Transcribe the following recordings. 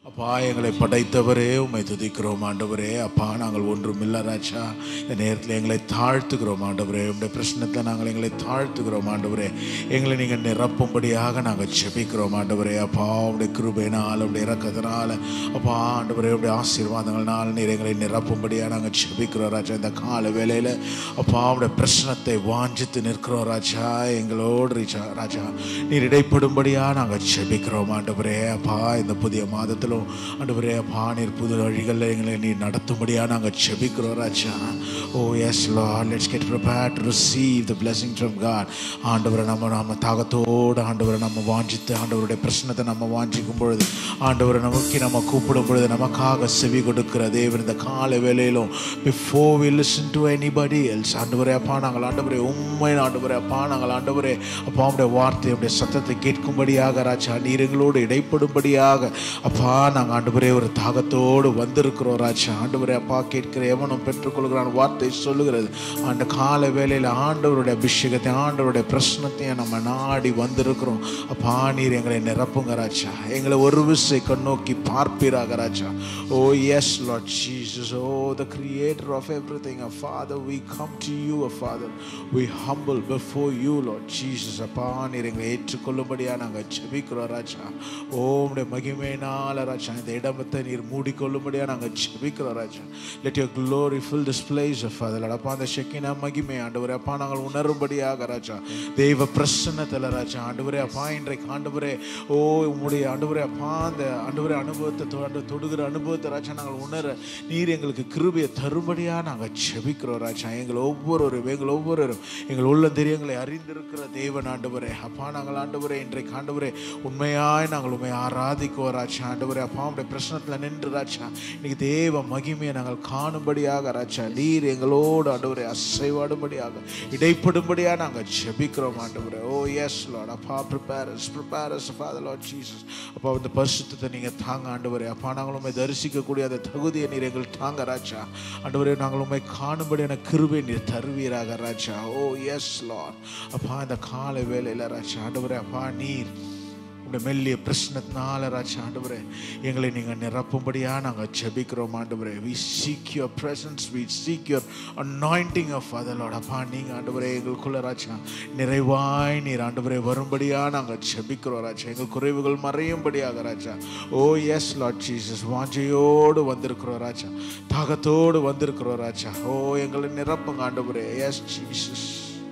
அப்பா எங்களை படைத்தவரே உம்மை துதிக்கிறோம் ஆண்டவரே அப்பா நாங்கள் ஒன்றும் இல்லை ராஜா இந்த நேரத்தில் எங்களை தாழ்த்துக்கிறோம் ஆண்டவரே உடைய பிரச்சனத்தில் நாங்கள் எங்களை தாழ்த்துக்கிறோம் ஆண்டவரே எங்களை நீங்கள் நிரப்பும்படியாக நாங்கள் ஜெபிக்கிறோம் ஆண்டவரே அப்பா உடைய கிருபையினால் உடைய இறக்கத்தினால் அப்பா ஆண்டவரே உடைய ஆசீர்வாதங்கள்னால் நீர் எங்களை நிரப்பும்படியாக நாங்கள் ஜெபிக்கிறோம் ராஜா இந்த கால வேளையில் அப்பா உடைய பிரச்சனத்தை வாஞ்சித்து நிற்கிறோம் ராஜா எங்களோடு ராஜா ராஜா நீர் இடைப்படும்படியாக நாங்கள் ஜெபிக்கிறோம் ஆண்டவரே அப்பா இந்த புதிய மாதத்திலும் ஆண்டவரே அப்பா நீர் புது வழிகளில் எங்களை நீர் நடத்தும்படியாக நாங்கள் ஜெபிக்கிறோம் ராஜா oh yes Lord let's get prepare to receive the blessing from God ஆண்டவரை நம்ம நம்ம தாகத்தோடு ஆண்டவரை நம்ம வாஞ்சித்து ஆண்டவருடைய பிரச்சனத்தை நம்ம வாஞ்சிக்கும் பொழுது ஆண்டவரை நமக்கு நம்ம கூப்பிடும் பொழுது நமக்காக செவி கொடுக்கிற தேவன் இந்த கால வேலையிலும் before we listen to anybody else ஆண்டவரே அப்பா நாங்கள் ஆண்டவரே உண்மை ஆண்டவரே அப்பா நாங்கள் ஆண்டவரே அப்பா உடைய வார்த்தை உடைய சத்தத்தை கேட்கும்படியாக ராஜா நீர் எங்களோடு இடைப்படும்படியாக அப்பா நாங்கள் ஆண்டவரே ஒரு தாகத்தோடு வந்திருக்கிறோம் ராஜா ஆண்டவரே அப்பா கேட்கிற எவனும் பெற்றுக்கொள்கிறான் வார்த்தை சொல்லுகிறது அந்த கால வேளையில் ஆண்டவருடைய அபிஷேகத்தை ஆண்டவருடைய பிரச்சனத்தையும் நம்ம நாடி வந்திருக்கிறோம் அப்பா நீர் எங்களை நிரப்புங்க ராஜா எங்களை ஒரு விசை கண்ணோக்கி பார்ப்பீராக ராஜா oh yes Lord Jesus oh the Creator of everything Father we come to you Father we humble before you Lord Jesus அப்பா நீர் எங்களை ஏற்றுக்கொள்ளும்படியாக நாங்கள் ஜெபிக்கிறோம் ராஜா ஓ உடைய மகிமையினால ராஜா இந்த இடமத்தை நீர் மூடிக்கொள்ளும்படியாக நாங்கள் ஜெபிக்கிறோம் ராஜா let your glory fill this place Father அப்பா அந்த ஷெக்கினா மகிமை ஆண்டவரே அப்பா நாங்கள் உணரும்படியாக ராஜா தெய்வ பிரசன்னத்தில் ராஜா ஆண்டவரே அப்பா இன்றைக்கு ஆண்டவரே ஓ உம்முடைய ஆண்டவரே அப்பா அந்த ஆண்டவரே அனுபவத்தை தொ- தொடுகிற அனுபவத்தை ராஜா நாங்கள் உணர நீர் எங்களுக்கு கிருபையை தரும்படியாக நாங்கள் ஜெபிக்கிறோம் ராஜா எங்கள் ஒவ்வொருவரும் எங்கள் ஒவ்வொருவரும் எங்கள் உள்ள தெரியங்களை அறிந்திருக்கிற தேவன் ஆண்டவரே அப்பா நாங்கள் ஆண்டவரே இன்றைக்கு ஆண்டவரே உண்மையாய் நாங்கள் உண்மை ஆராதிக்கோ ராஜா ஆண்டவரே அப்பா உடைய பிரச்சனத்தில் நின்று ராஜா இன்னைக்கு தேவ மகிமையை நாங்கள் காணும்படியாக ராஜா நீர் எங்களோடு ஆண்டவரே அசைவாடும்படியாக இடைப்படும்படியாக நாங்கள் ஜெபிக்கிறோம் ஆண்டவரே ஓ எஸ் லார்ட் அப்பா prepare us prepare us Father Lord Jesus அப்பா இந்த பரிசுத்தத்தை நீங்கள் தாங்க ஆண்டவரே அப்பா நாங்கள் உண்மை தரிசிக்கக்கூடிய அந்த தகுதியை நீர் எங்கள் தாங்க ராஜா ஆண்டவரே நாங்கள் உண்மை காணும்படியான கிருபை நீர் தருவீராக ராஜா ஓ எஸ் லார்ட் அப்பா இந்த காலை வேலையில் ராஜா ஆண்டவரே அப்பா நீர் உடைய மெல்லிய பிரச்சனத்தினால ராஜா ஆண்டவரே எங்களை நீங்கள் நிரப்பும்படியாக நாங்கள் ஜெபிக்கிறோம் ஆண்டவரே we seek your presence we seek your anointing of அதலோட அப்பா நீங்கள் ஆண்டவரே எங்களுக்குள்ள ராஜா நிறைவாய் நீர் ஆண்டவரே வரும்படியாக நாங்கள் ஜெபிக்கிறோம் ராஜா எங்கள் குறைவுகள் மறையும்படியாக ராஜா ஓ எஸ் லார்ட் ஜீசஸ் வாஞ்சையோடு வந்திருக்கிறோம் ராஜா தாகத்தோடு வந்திருக்கிறோம் ராஜா ஓ எங்களை நிரப்புங்க ஆண்டவரே எஸ் ஜீசஸ்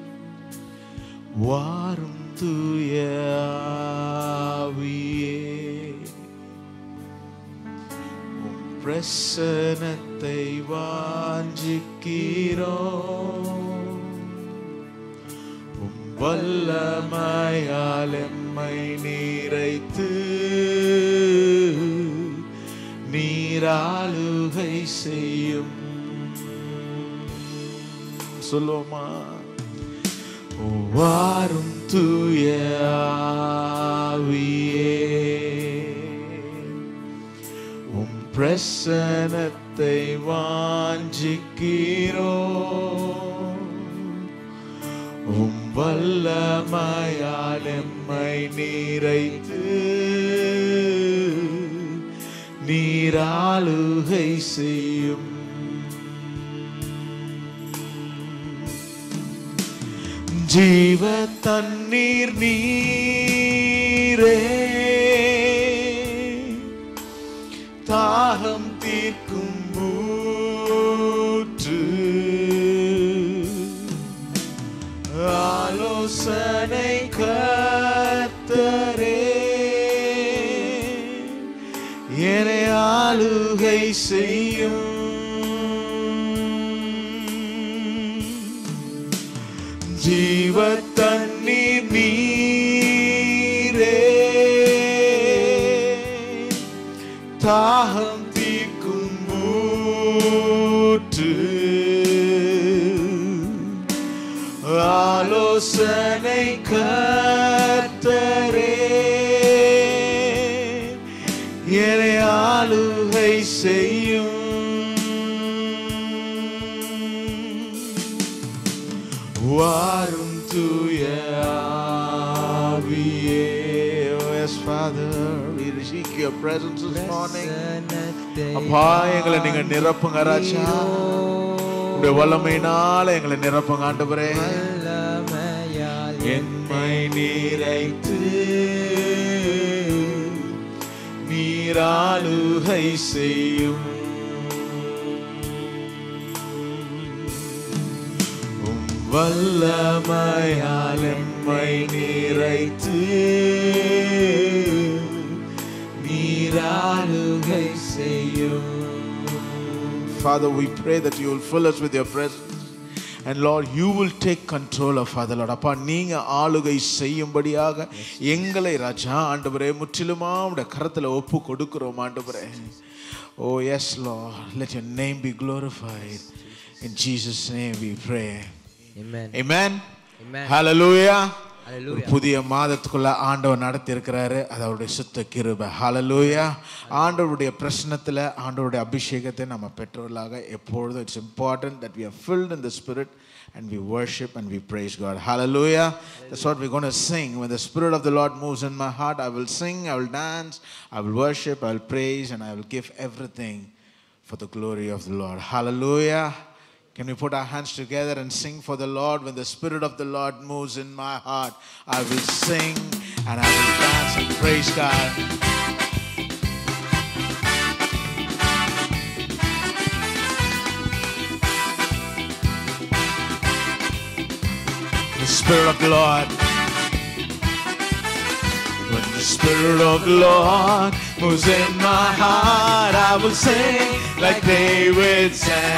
வாரும் தூய ஆவியே உம் பிரசனத்தை வாஞ்சிக்கிறோம் உம் வல்லமையால் எம்மை நீரைத்து நீராளுகை செய்யும் சொல்லுவோமா வாரும் தூய ஆவியே உம் பிரசனத்தை வாஞ்சிக்கிறோம் உம் வல்லமையால் எம்மை நீரைத்து நீராளுகை செய்யும் ஜீவ தண்ணீர் நீரே தாகம் தீர்க்கும் ஊற்று ஆலோசனை கர்த்தரே என்னை ஆளுகை செய்யும் ஜீவ தண்ணீர் நீரே தாகம் தீர்க்கும் ஊற்று ஆலோசனை கர்த்தரே என்னை ஆளுகை செய்யும் வாரும் தூய ஆவியே Oh, yes, Father, we seek your presence this morning. பிரசன்னத்தை அப்பா எங்களை நீங்க நிரப்புங்க ராஜா உடைய வல்லமையினால எங்களை நிரப்புங்க ஆண்டவரே வல்லமையால் என்னை நீரைத்து நீராளுகை செய்யும் உம் வல்லமையால் எம்மை நீரைத்து நீராளுகை செய்யும் Father, we pray that you will fill us with your presence. And Lord, you will take control of Father Lord. அப்பா நீங்க ஆளுகை செய்யும்படியாக எங்களை ராஜா ஆண்டவரே முற்றிலுமா உடைய கரத்துல ஒப்பு கொடுக்கிறோம் ஆண்டவரே oh yes Lord, let your name be glorified. In Jesus' name we pray. Amen. Amen. Amen. Hallelujah. Hallelujah. ஒரு புதிய மாதத்துக்குள்ள ஆண்டவர் நடத்தி இருக்கிறாரு அது அவருடைய சுத்த கிருபை ஹalleluya ஆண்டவருடைய பிரசனத்துல ஆண்டவருடைய அபிஷேகத்தை நம்ம பெற்றவர்களாக எப்பொழுதும் it's important that we are filled in the spirit and we worship and we praise God hallelujah that's what we're going to sing when the spirit of the lord moves in my heart i will sing i will dance i will worship i will praise and i will give everything for the glory of the lord hallelujah can we put our hands together and sing for the Lord? When the Spirit of the Lord moves in my heart, I will sing and I will dance and praise God. The Spirit of the Lord. When the Spirit of the Lord moves in my heart, I will sing like David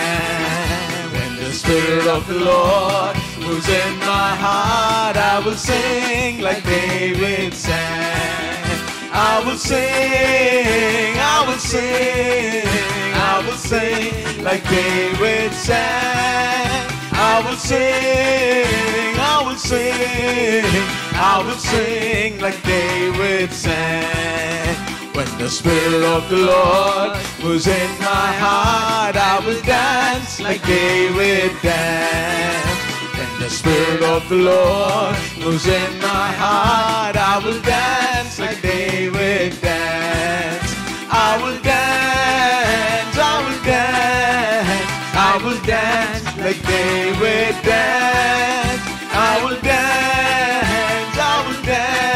sang. When the Spirit of the Lord moves in my heart, I will sing like David sang. I will sing, I will sing, I will sing like David sang. I will sing, I will sing, I will sing like David sang. When the Spirit of the Lord was in my heart, I will dance like David danced. When the Spirit of the Lord was in my heart, I will dance like David danced. I will dance, I will dance, I will dance like David danced. I will dance, I will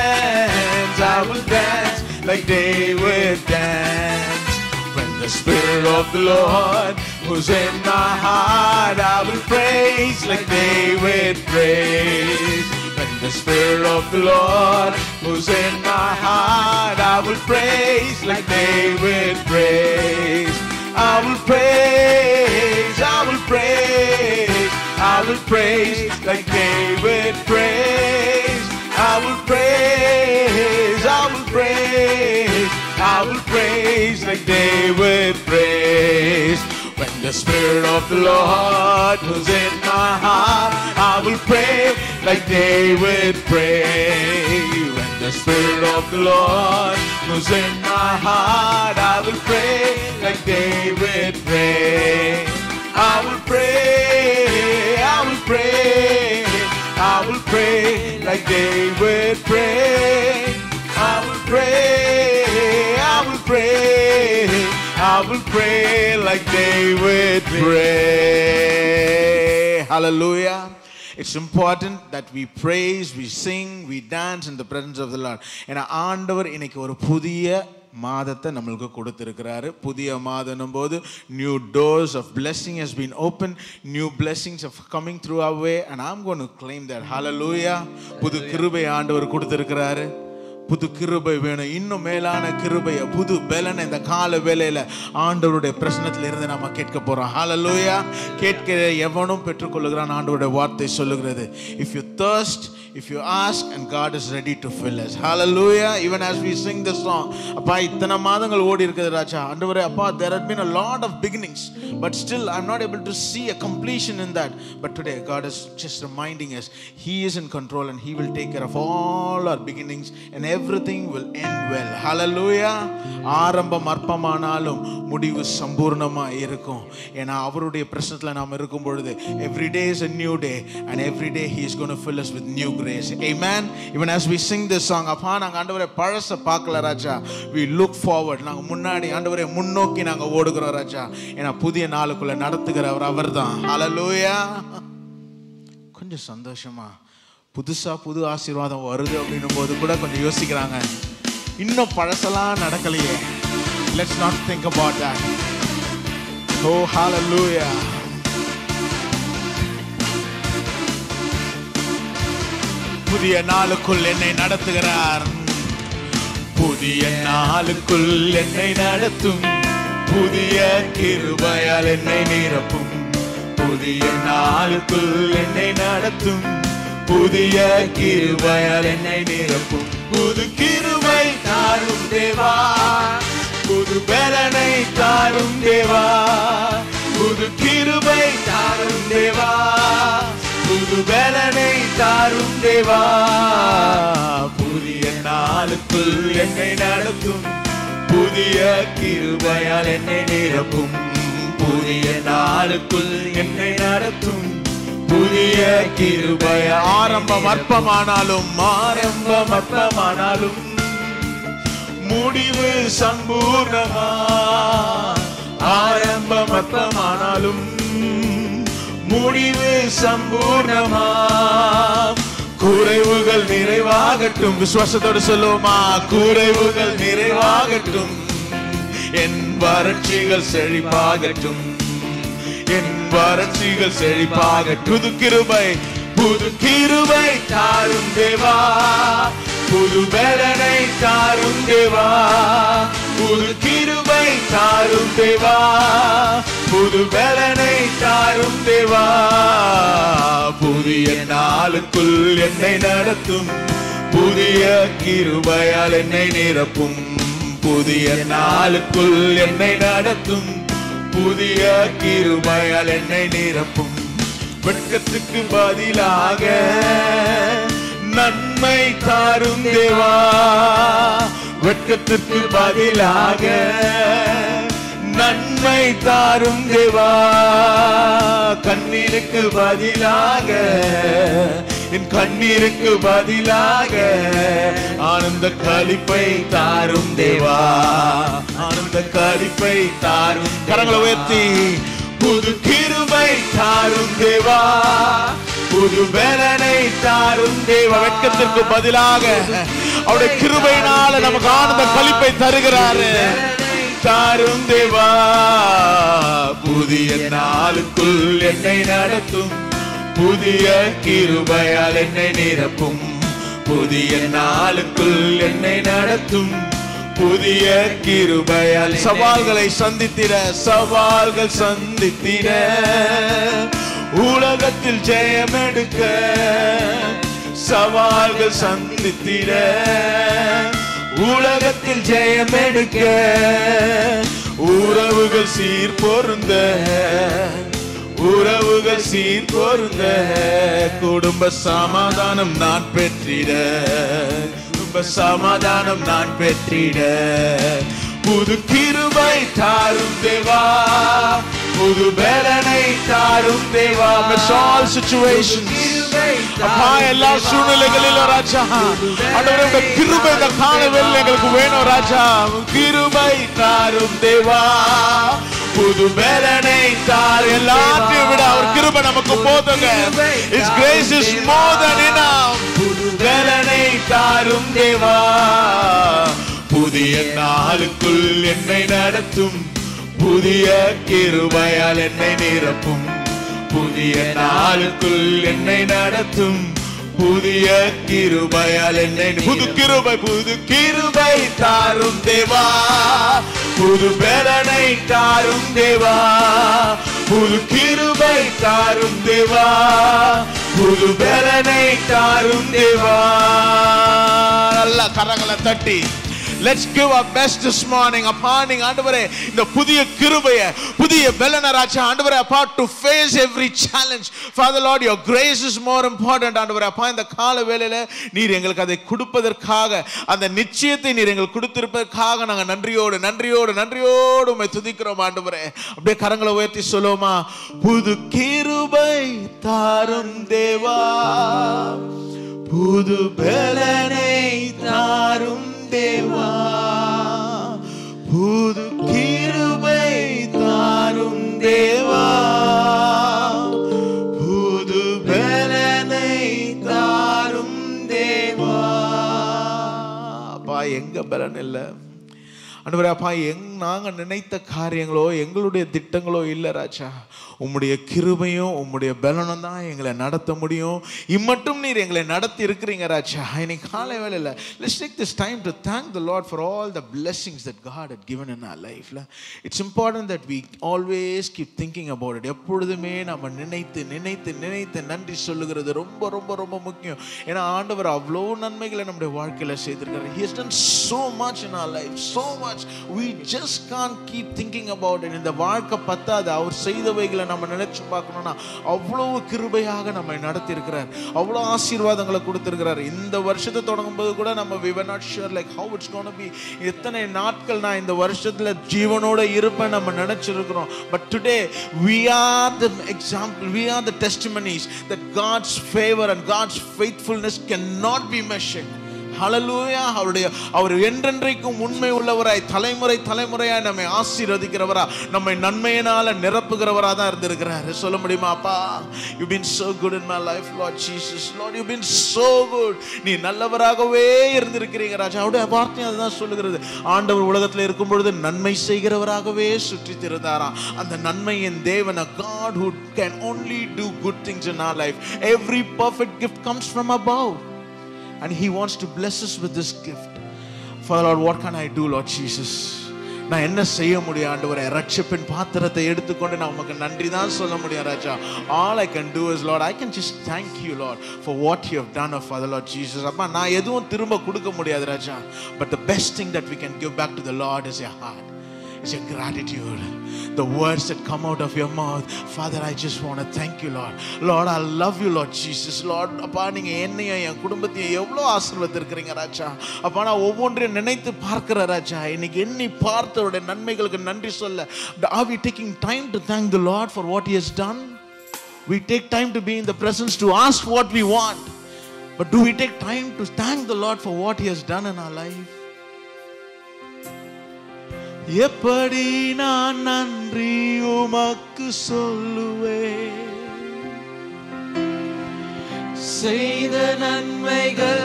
dance, I will dance like David danced. When the Spirit of the Lord was in my heart, I will praise like David praised. When the Spirit of the Lord was in my heart, I will praise like David praised. I will praise, I will praise, I will praise like David praised. I will praise, I will praise, I will praise like David praised. When the Spirit of the Lord was in my heart, I will pray like David prayed. When the Spirit of the Lord was in my heart, I will pray like David prayed. I will pray, I will pray, I will pray like David prayed. I will pray, I will pray, I will pray like David pray. Hallelujah. It's important that we praise, we sing, we dance in the presence of the Lord. ஏன்னா ஆண்டவர் இன்னைக்கு ஒரு புதிய மாதத்தை நம்மளுக்கு கொடுத்திருக்கிறாரு புதிய மாதம் போது new doors of blessing has been open new blessings of coming through away and I'm gonna claim that ஹalleluya புது கிருபை ஆண்டவர் கொடுத்திருக்கிறாரு புது கிருபை வேணும் இன்னும் மேலான கிருபைய புது பலனை இந்த கால வேளையில ஆண்டவருடைய பிரசனத்துல இருந்து நாம கேட்க போறோம் ஹalleluya கேட்கிற எவனும் பெற்றுக்கொள்ளுகிறான் ஆண்டவருடைய வார்த்தை சொல்லுகிறது if you thirst if you ask and God is ready to fill us hallelujah even as we sing this song அப்பா இத்தனை மாதங்கள் ஓடி இருக்குது ராஜா ஆண்டவரே அப்பா there had been a lot of beginnings but still I'm not able to see a completion in that but today God is just reminding us he is in control and he will take care of all our beginnings and everything will end well hallelujah ஆரம்பம் அற்பமானாலும் முடிவு சம்பூர்ணமா இருக்கும் ஏன்னா அவருடைய பிரச்சனத்துல நாம் இருக்கும் பொழுது every day is a new day and every day he is going to fill us with new grace amen even as we sing this song அப்பா நாங்க ஆண்டவரே பழச பார்க்கல ராஜா we look forward நாங்க முன்னாடி ஆண்டவரே முன்னோக்கி நாங்க ஓடுகிறோம் ராஜா ஏன்னா புதிய நாளுக்குள்ள நடத்துகிறவர் அவர்தான் hallelujah கொஞ்சம் சந்தோஷமா புதுசா புது ஆசீர்வாதம் வருது அப்படின்னும் போது கூட கொஞ்சம் யோசிக்கிறாங்க இன்னும் பழசெல்லாம் நடக்கலையே let's not think about that oh ஹalleluya புதிய நாளுக்குள் என்னை நடத்துகிறார் புதிய நாளுக்குள் என்னை நடத்தும் புதிய கிருபையால் என்னை நிரப்பும் புதிய நாளுக்குள் என்னை நடத்தும் புதிய கிருபையால் என்னை நிரப்பும் புது கிருபை தாரும் தேவா புது பலனை தாரும் தேவா புது கிருபை தாரும் தேவா புது பலனை தாரும் தேவா புதிய நாளுக்குள் என்னை நடத்தும் புதிய கிருபையால் என்னை நிரப்பும் புதிய நாளுக்குள் என்னை நடத்தும் புதிய கிருபைய ஆரம்பம் அற்பமானாலும் ஆரம்பம் அற்பமானாலும் முடிவு சம்பூர்ணமா ஆரம்பம் அற்பமானாலும் முடிவு சம்பூர்ணமா குறைவுகள் நிறைவாகட்டும் விசுவாசத்தோடு சொல்லுவோமா குறைவுகள் நிறைவாகட்டும் என் வறட்சிகள் செழிப்பாகட்டும் என் வறட்சிகள் செழிப்பாக புது கிருபை புது கிருபை தாரும் தேவா புது பலனை தாரும் தேவா புது கிருபை தாரும் தேவா புது பலனை தாரும் தேவா புதிய நாளுக்குள் என்னை நடத்தும் புதிய கிருபையால் என்னை நிரப்பும் புதிய நாளுக்குள் என்னை நடத்தும் புதிய கிருபையால் என்னை நிரப்பும் வெட்கத்துக்கு பதிலாக நன்மை தாரும் தேவா வெட்கத்திற்கு பதிலாக நன்மை தாரும் தேவா கண்ணீருக்கு பதிலாக என் கண்ணீருக்கு பதிலாக ஆனந்த களிப்பை தாரும் தேவா ஆனந்த களிப்பை தாரும் கரங்களை உயர்த்தி புது கிருபை தாரும் தேவா புது பலனை தாரும் தேவா வெட்கத்திற்கு பதிலாக அவருடைய கிருபையினால நமக்கு ஆனந்த களிப்பை தருகிறாரு தாரும் தேவா புதிய நாளுக்குள் என்னை நடத்தும் புதிய கிருபையால் என்னை நிரப்பும் புதிய நாளுக்குள் என்னை நடத்தும் புதிய கிருபையால் சவால்களை சந்தித்திட சவால்கள் சந்தித்திட உலகத்தில் ஜெயம் எடுக்க சவால்கள் சந்தித்திட உலகத்தில் ஜெயம் எடுக்க உறவுகள் சீர் பொருந்த உறவுகள் சீர் பொருந்த குடும்ப சமாதானம் நான் பெற்றிட குடும்ப சமாதானம் நான் பெற்றிட புது கிருபை தாரும் தேவா புது பலனை தாரும் தேவா Amidst all situations அப்பா எல்லா சூழ்நிலைகளிலும் ராஜா ஆண்டவரே உங்க கிருபை இந்த காலவேளையில் எங்களுக்கு வேணும் ராஜா உங்க கிருபை தாரும் தேவா புது பலனை தார் எல்லாத்தையும் விட அவர் கிருபை நமக்கு போதுங்க His grace is more than enough புது பலனை தாரும் தேவா புதிய நாளுக்குள் என்னை நடத்தும் புதிய கிருபையால் என்னை நிரப்பும் புதிய நாளுக்குள் என்னை நடத்தும் புதிய கிருபையால் என்னை புது கிருபை புது கிருபை தாரும் தேவா புது பலனை தாரும் தேவா புது கிருபை தாரும் தேவா புது பலனை தாரும் தேவா நல்ல கரங்களை தட்டி let's give our best this morning அப்பா நீங்க ஆண்டவரே இந்த புதிய கிருபைய புதிய பெலன ராஜா ஆண்டவரே அப்பா to face every challenge father lord your grace is more important ஆண்டவரே அப்பா இந்த கால வேளையில நீர் எங்களுக்கு அதை கொடுப்பதற்காக அந்த நிச்சயத்தை நீர் எங்களுக்கு கொடுத்திருப்பதற்காக நாங்க நன்றியோடு நன்றியோடு நன்றியோடு உம்மை துதிக்கிறோம் ஆண்டவரே அப்படியே கரங்களை உயர்த்தி சொல்லுவோமா புது கிருபை தாரும் தேவா புது பலனை தாரும் தேவா புது கிருபை தாரும் தேவா புது பலனை தாரும் தேவா அப்பா எங்க பலன் இல்லை ஆண்டவரே அப்பா எங் நாங்க நினைத்த காரியங்களோ எங்களுடைய திட்டங்களோ இல்லை ராஜா உம்முடைய கிருபையும் உம்முடைய பலனும் தான் எங்களை நடத்த முடியும் இம்மட்டும் நீர் எங்களை நடத்தி இருக்கிறீங்க ராஜா இன்னைக்கு காலை வேலையில் let's take this time to thank the Lord for all the blessings that God had given in our life it's important that we always keep thinking about it எப்பொழுதுமே நம்ம நினைத்து நினைத்து நினைத்து நன்றி சொல்லுகிறது ரொம்ப ரொம்ப ரொம்ப முக்கியம் ஏன்னா ஆண்டவர் அவ்வளோ நன்மைகளை நம்முடைய வாழ்க்கையில செய்திருக்காரு he has done so much in our life so much we just can't keep thinking about it இந்த வாழ்க்கை பத்தாது அவர் செய்தவைகளை நம்ம நினைச்சு பார்க்கணும்னா அவ்வளவு கிருபையாக நம்மை நடத்தி இருக்கிறார் அவ்வளோ ஆசீர்வாதங்களை கொடுத்திருக்கிறார் இந்த வருஷத்தை தொடங்கும் போது கூட நம்ம we were not sure like how it's going to be எத்தனை நாட்கள் நான் இந்த வருஷத்துல ஜீவனோட இருப்பேன் நம்ம நினைச்சிருக்கிறோம் but today we are the example we are the testimonies that God's favor and God's faithfulness cannot be measured ஹalleluya அவருடைய அவர் என்றென்றைக்கும் உண்மை உள்ளவராய் தலைமுறை தலைமுறையாய் நம்மை ஆசீர்வதிக்கிறவரா நம்மை நன்மையினால நிரப்புகிறவரா தான் இருந்திருக்கிறார் சொல்ல முடியுமா அப்பா you been so good in my life lord jesus lord you been so good நீ நல்லவராகவே இருந்திருக்கிறீங்க ராஜா அவருடைய வார்த்தை அதுதான் சொல்லுகிறது ஆண்டவர் உலகத்தில் இருக்கும் பொழுது நன்மை செய்கிறவராகவே சுற்றி திருந்தாராம் அந்த நன்மையின் தேவன் a god who can only do good things in our life every perfect gift comes from above and he wants to bless us with this gift. Father Lord, what can I do, Lord Jesus? நான் என்ன செய்ய முடியும் ஆண்டவரே ரட்சிப்பின் பாத்திரத்தை எடுத்துக்கொண்டு நான் உமக்கு நன்றி தான் சொல்ல முடியும் ராஜா all I can do is Lord I can just thank you Lord for what you have done of other Lord Jesus அப்பா நான் எதுவும் திரும்ப கொடுக்க முடியாது ராஜா but the best thing that we can give back to the Lord is your heart is your gratitude. The words that come out of your mouth. Father, I just want to thank you, Lord. Lord, I love you, Lord Jesus. Lord, அப்பா நீங்க என்னையும் என் குடும்பத்தையும் எவ்வளோ ஆசீர்வதிருக்கிறீங்க ராஜா அப்பா நான் ஒவ்வொன்றையும் நினைத்து பார்க்கிற ராஜா இன்னைக்கு எண்ணி பார்த்தவருடைய நன்மைகளுக்கு நன்றி சொல்ல are we taking time to thank the Lord for what he has done? We take time to be in the presence to ask what we want. But do we take time to thank the Lord for what he has done in our life? எப்படி நான் நன்றி உமக்கு சொல்லுவேன் செய்த நன்மைகள்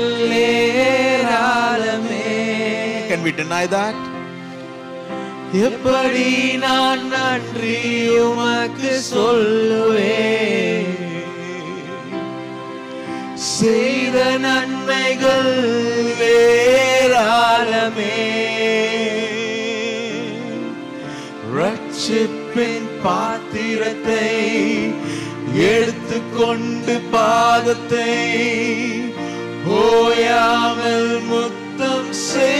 ஏராளமே Can we deny that? எப்படி நான் நன்றி உமக்கு சொல்லுவேன் செய்த நன்மைகள் ஏராளமே ரட்சிப்பின் பாத்திரத்தை எடுத்துக்கொண்டு பாதத்தை ஓயாமல் முத்தம்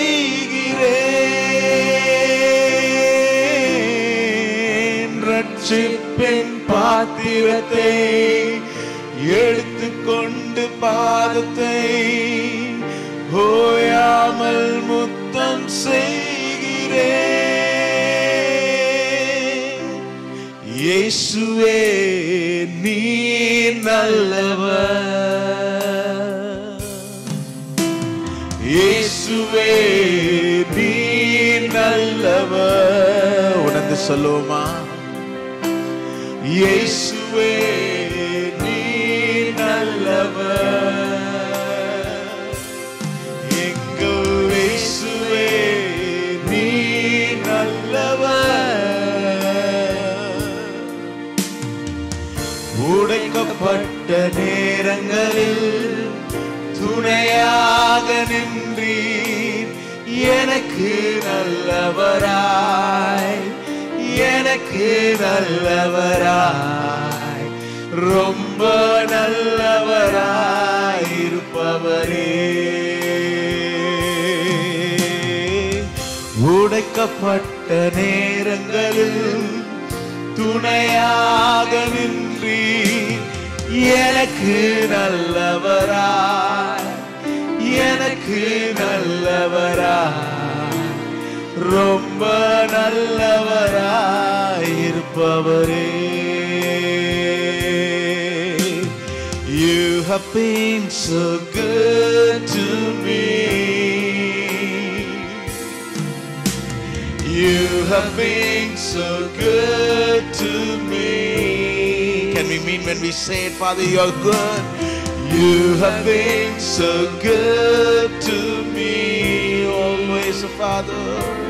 செய்கிறேன் ரட்சிப்பின் பாத்திரத்தை எடுத்துக்கொண்டு பாதத்தை ஓயாமல் முத்தம் செய்கிறேன் இயேசுவே நீ நல்லவர் இயேசுவே நீ நல்லவர் உணர்ந்து சொல்லுவோமா இயேசுவே நீ நல்லவர் எங்கள் இயேசுவே நீ நல்லவர் உடைக்கப்பட்ட நேரங்களில் துணையாக நின்றீர் எனக்கு நல்லவராய் எனக்கு நல்லவராய் ரொம்ப நல்லவராய் இருப்பவரே அழைக்கப்பட்ட நேரங்களில் துணையாக நின்றி எனக்கு நல்லவராய் எனக்கு நல்லவராய் ரொம்ப நல்லவராய் இருப்பவரே You have been so good to me. You have been so good to me. Can we mean when we say it, Father, you're good? You have been so good to me, always, Father.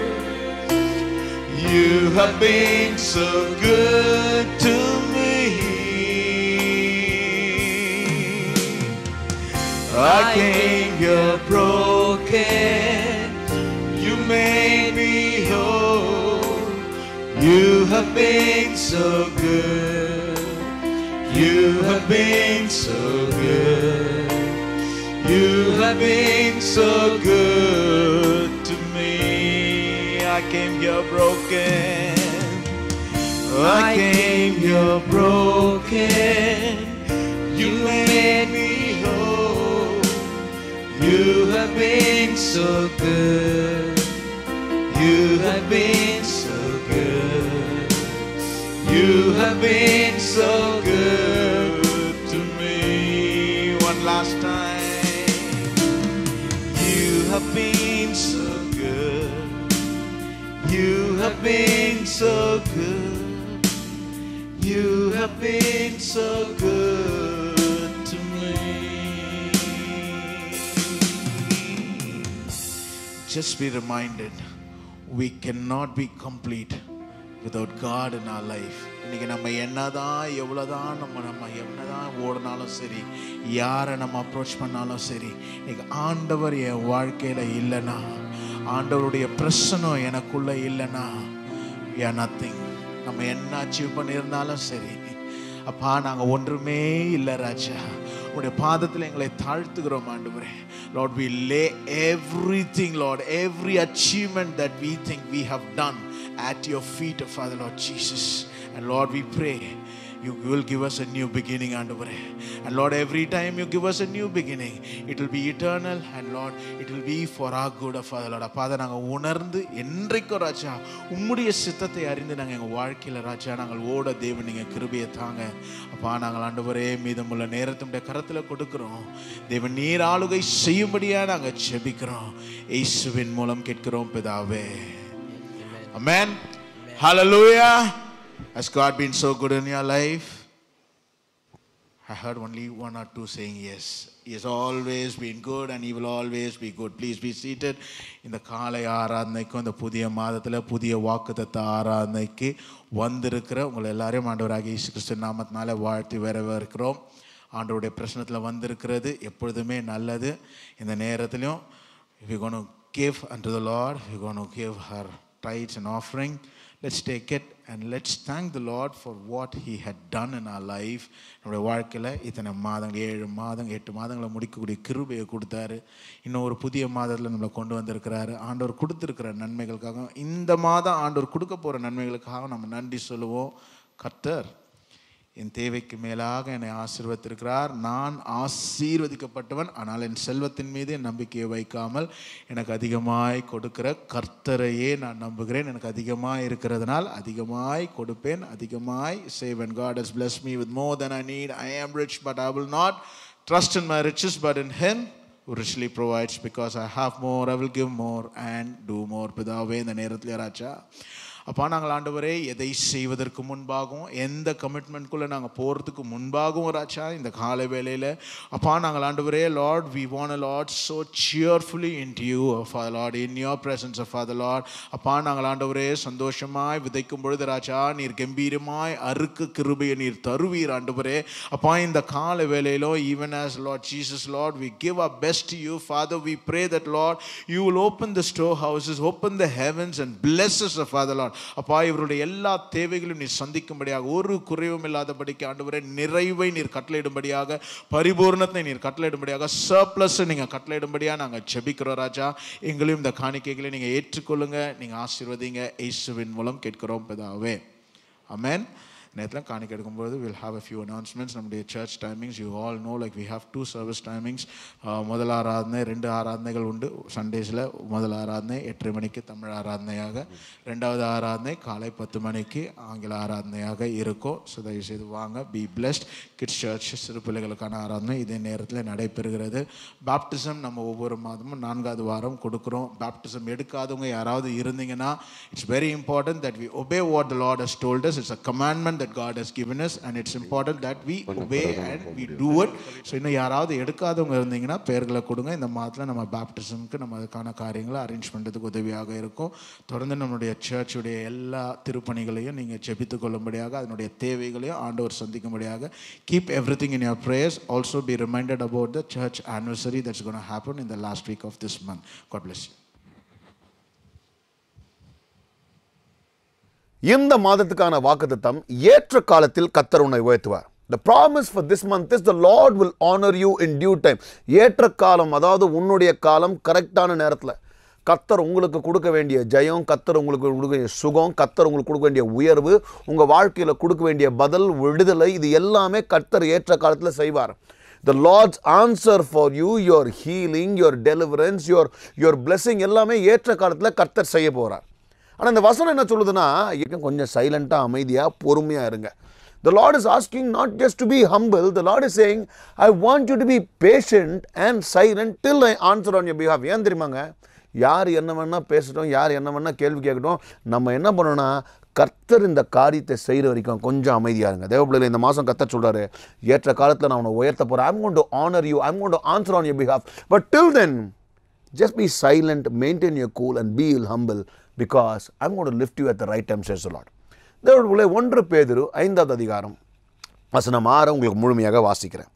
You have been so good to me. I came here broken. You made me whole. You have been so good. You have been so good. You have been so good to me. I came here broken. I came here broken. You made me whole. You have been so good. You have been so good. You have been so good to me. One last time. You have been so good. You have been so good. You have been so good to me. Just be reminded we cannot be complete without God in our life. இன்னைக்கு நம்ம என்னதான் எவ்வளோதான் நம்ம நம்ம என்னதான் ஓடினாலும் சரி யாரை நம்ம அப்ரோச் பண்ணாலும் சரி இன்னைக்கு ஆண்டவர் என் வாழ்க்கையில் இல்லைன்னா ஆண்டவருடைய பிரச்சனம் எனக்குள்ள இல்லைன்னா யா நத்திங் நம்ம என்ன அச்சீவ் பண்ணியிருந்தாலும் சரி அப்பா நாங்கள் ஒன்றுமே இல்லை ராஜா உடைய பாதத்தில் எங்களை தாழ்த்துகிறோம் ஆண்டவரே Lord, we lay everything, Lord, every achievement that we think we have done at your feet, Father, Lord Jesus. And Lord, we pray you will give us a new beginning, Andavare. And Lord, every time you give us a new beginning, it will be eternal. And Lord, it will be for our good, Father, Lord. அப்பா அதை நாங்கள் உணர்ந்து என்றைக்கும் ராஜா உம்முடைய சித்தத்தை அறிந்து நாங்கள் எங்கள் வாழ்க்கையில் ராஜா நாங்கள் ஓட தேவன் நீங்கள் கிருபையை தாங்க அப்பா நாங்கள் ஆண்டவரே மீதமுள்ள நேரத்தினுடைய கரத்தில் கொடுக்கிறோம் தேவன் நீர் ஆளுகை செய்யும்படியா நாங்கள் செபிக்கிறோம் இயேசுவின் மூலம் கேட்கிறோம் பிதாவே Amen. Hallelujah. Has God been so good in your life? I heard only one or two saying yes. He has always been good and he will always be good. Please be seated. இந்த காலை ஆராதனைக்கும் இந்த புதிய மாதத்தில் புதிய வாக்குத்தத்த ஆராதனைக்கு வந்திருக்கிற உங்களை எல்லாரையும் ஆண்டவராகிய இயேசு கிறிஸ்து நாமத்தினால வாழ்த்தி வரவேற்கிறோம் ஆண்டவருடைய பிரச்சனத்தில் வந்திருக்கிறது எப்பொழுதுமே நல்லது இந்த நேரத்திலையும் if you're going to give unto the Lord, we're going to give her tithes and offering. Let's take it and let's thank the Lord for what He had done in our life. நம்முடைய வாழ்க்கையில் இத்தனை மாதங்கள் ஏழு மாதம் எட்டு மாதங்களை முடிக்கக்கூடிய கிருபையை கொடுத்தாரு இன்னும் ஒரு புதிய மாதத்தில் நம்மளை கொண்டு வந்திருக்கிறாரு ஆண்டவர் கொடுத்துருக்கிற நன்மைகளுக்காக இந்த மாதம் ஆண்டவர் கொடுக்க போகிற நன்மைகளுக்காக நம்ம நன்றி சொல்லுவோம் கர்த்தர் என் தேவைக்கு மேலாக என்னை ஆசீர்வத்திருக்கிறார் நான் ஆசீர்வதிக்கப்பட்டவன் ஆனால் என் செல்வத்தின் மீது என் நம்பிக்கையை வைக்காமல் எனக்கு அதிகமாய் கொடுக்கிற கர்த்தரையே நான் நம்புகிறேன் எனக்கு அதிகமாய் இருக்கிறதுனால் அதிகமாய் கொடுப்பேன் அதிகமாய் செய்வேன் God has blessed me with more than I need I am rich but I will not trust in my riches but in him who richly provides because I have more I will give more and do more பிதாவே இந்த நேரத்தில் ராஜா அப்பா நாங்கள் ஆண்டவரே எதை செய்வதற்கு முன்பாகவும் எந்த கமிட்மெண்ட்குள்ளே நாங்கள் போகிறதுக்கு முன்பாகவும் ராஜா இந்த காலை வேளையில் அப்பா நாங்கள் ஆண்டவரே Lord we want Lord so cheerfully in you Father Lord in your presence of Father Lord அப்பா நாங்கள் ஆண்டவரே சந்தோஷமாய் விதைக்கும் பொழுது ராஜா நீர் கம்பீரமாய் அறுக்கு கிருபையை நீர் தருவீர் ஆண்டவரே அப்பா இந்த கால வேளையிலும் even as Lord Jesus Lord we give a best you Father we pray that Lord you will open the storehouses open the heavens and blesses Father Lord அப்பா இவருடைய எல்லா தேவைகளையும் நீர் சந்திக்கும்படியாக ஒரு குறைவும் இல்லாதபடிக்கு ஆண்டவரே நிறைவை நீர் கட்டளையிடும்படியாக பரிபூர்ணத்தை நீர் கட்டளையிடும்படியாக சர்ப்ளஸ் நீங்கள் கட்டளையிடும்படியாக நாங்கள் ஜெபிக்கிறோம் ராஜா எங்களையும் இந்த காணிக்கைகளை நீங்கள் ஏற்றுக்கொள்ளுங்க நீங்கள் ஆசீர்வதிங்க இயேசுவின் மூலம் கேட்கிறோம் பிதாவே அமேன் நேரத்தில் காணிக்கை எடுக்கும்போது will have a few announcements நம்முடைய church timings you all know like we have two service timings முதல் ஆராதனை ரெண்டு ஆராதனைகள் உண்டு சண்டேஸில் முதல் ஆராதனை எட்டரை மணிக்கு தமிழ் ஆராதனையாக ரெண்டாவது ஆராதனை காலை பத்து மணிக்கு ஆங்கில ஆராதனையாக இருக்கும் ஸோ தயவுசெய்து வாங்க பி பிளெஸ்ட் கிட்ஸ் சர்ச் சிறு பிள்ளைகளுக்கான ஆராதனை இதே நேரத்தில் நடைபெறுகிறது பாப்டிசம் நம்ம ஒவ்வொரு மாதமும் நான்காவது வாரம் கொடுக்குறோம் பாப்டிசம் எடுக்காதவங்க யாராவது இருந்தீங்கன்னா it's very important that we obey what the Lord has told us. It's a commandment that God has given us, and it's important that we obey and we do it. So இன்னும் யாராவது எடுக்காதவங்க இருந்தீங்கன்னா பெயர்களை கொடுங்க இந்த மாதத்தில் நம்ம பேப்டிசம்க்கு நம்ம அதுக்கான காரியங்களை அரேஞ்ச் பண்ணுறதுக்கு உதவியாக இருக்கும் தொடர்ந்து நம்மளுடைய சர்ச்சுடைய எல்லா திருப்பணிகளையும் நீங்கள் ஜெபித்து கொள்ளும்படியாக அதனுடைய தேவைகளையும் ஆண்டவர் சந்திக்கும்படியாக keep everything in your prayers also be reminded about the church anniversary that's gonna happen in the last week of this month God bless you இந்த மாதத்துக்கான வாக்குத்தத்தம் ஏற்ற காலத்தில் கத்தர் உன்னை உயர்த்துவார் The promise for this month is the Lord will honor you in due time. ஏற்ற காலம் அதாவது உன்னுடைய காலம் கரெக்டான நேரத்தில் கத்தர் உங்களுக்கு கொடுக்க வேண்டிய ஜெயம் கத்தர் உங்களுக்கு கொடுக்க வேண்டிய சுகம் கத்தர் உங்களுக்கு கொடுக்க வேண்டிய உயர்வு உங்கள் வாழ்க்கையில் கொடுக்க வேண்டிய பதில் விடுதலை இது எல்லாமே கத்தர் ஏற்ற காலத்தில் செய்வார் the lord's answer for you your healing your deliverance your your blessing எல்லாமே ஏற்ற காலத்தில் கர்த்தர் செய்ய போகிறார் ஆனால் இந்த வசனம் என்ன சொல்லுதுன்னா இன்னும் கொஞ்சம் சைலண்ட்டாக அமைதியாக பொறுமையாக இருங்க The Lord is asking not just to be humble, the Lord is saying, I want you to be patient and silent till I answer on your behalf. ஏன் தெரியுமாங்க யார் என்ன வேணால் பேசட்டும் யார் என்ன வேணால் கேள்வி கேட்கட்டும் நம்ம என்ன பண்ணணும்னா கர்த்தர் இந்த காரியத்தை செய்கிற வரைக்கும் கொஞ்சம் அமைதியாக இருங்க தேவப்பிள்ளையில் இந்த மாதம் கர்த்தர் சொல்கிறாரு ஏற்ற காலத்தில் நான் உன்னை உயர்த்த போகிறேன் I'm cone to honour you I'm cone to answer on your behalf but till then just be silent, maintain your cool, and be humble because I'm going to lift you at the right time, says the Lord. தேவனுடைய ஒன்று பேதுரு ஐந்தாவது அதிகாரம் வசனம் ஆறு உங்களுக்கு முழுமையாக வாசிக்கிறேன்